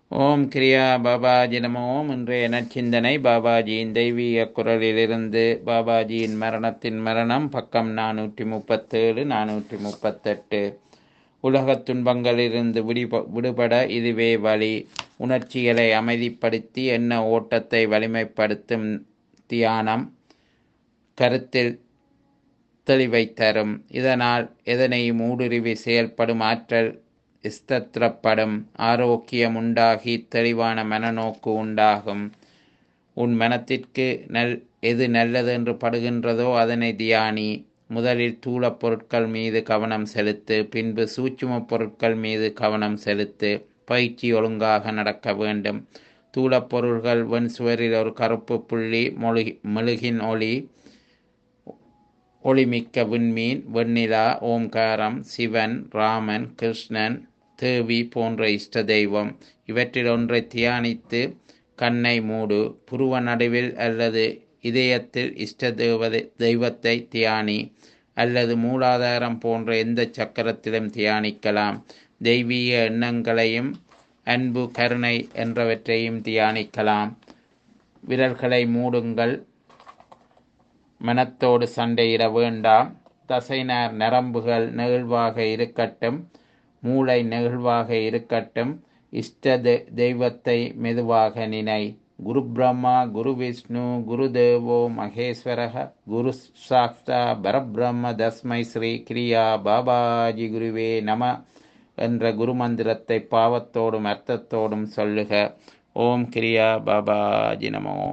ஓம் கிரியா பாபாஜி நமோ இன்றைய நற்சிந்தனை பாபாஜியின் தெய்வீக குரலிலிருந்து பாபாஜியின் மரணத்தின் மரணம் பக்கம் நானூற்றி முப்பத்தேழு நானூற்றி முப்பத்தெட்டு உலகத் துன்பங்களிலிருந்து விடிப விடுபட இதுவே வழி உணர்ச்சிகளை அமைதிப்படுத்தி எண்ண ஓட்டத்தை வலிமைப்படுத்தும் தியானம் கருத்தில் தெளிவை தரும் இதனால் எதனையும் ஊடுருவி செயல்படும் ஆற்றல் ஸ்தத்திரப்படும் ஆரோக்கியம் உண்டாகி தெளிவான மனநோக்கு உண்டாகும் உன் மனத்திற்கு நல் எது நல்லது என்று படுகின்றதோ அதனை தியானி முதலில் தூளப் பொருட்கள் மீது கவனம் செலுத்து பின்பு சூட்சும பொருட்கள் மீது கவனம் செலுத்து பயிற்சி ஒழுங்காக நடக்க வேண்டும் தூளப் பொருள்கள் வெண் சுவரில் ஒரு கருப்பு புள்ளி மொழி மெழுகின் ஒளி ஒளிமிக்க விண்மீன் வெண்ணிலா ஓம்காரம் சிவன் ராமன் கிருஷ்ணன் தேவி போன்ற இஷ்ட தெய்வம் இவற்றில் ஒன்றை தியானித்து கண்ணை மூடு புருவ நடுவில் அல்லது இதயத்தில் இஷ்ட தேவதை தெய்வத்தை தியானி அல்லது மூலாதாரம் போன்ற எந்த சக்கரத்திலும் தியானிக்கலாம் தெய்வீக எண்ணங்களையும் அன்பு கருணை என்றவற்றையும் தியானிக்கலாம் விரல்களை மூடுங்கள் மனத்தோடு சண்டையிட வேண்டாம் தசைனார் நரம்புகள் நெகிழ்வாக இருக்கட்டும் மூளை நெகிழ்வாக இருக்கட்டும் இஷ்ட தெய்வத்தை மெதுவாக நினை குரு பிரம்மா குரு விஷ்ணு குரு தேவோ மகேஸ்வரக குரு சாக்தா பரபிரம்ம தஸ்மை ஸ்ரீ கிரியா பாபாஜி குருவே நம என்ற குரு மந்திரத்தை பாவத்தோடும் அர்த்தத்தோடும் சொல்லுக ஓம் கிரியா பாபாஜி நமோ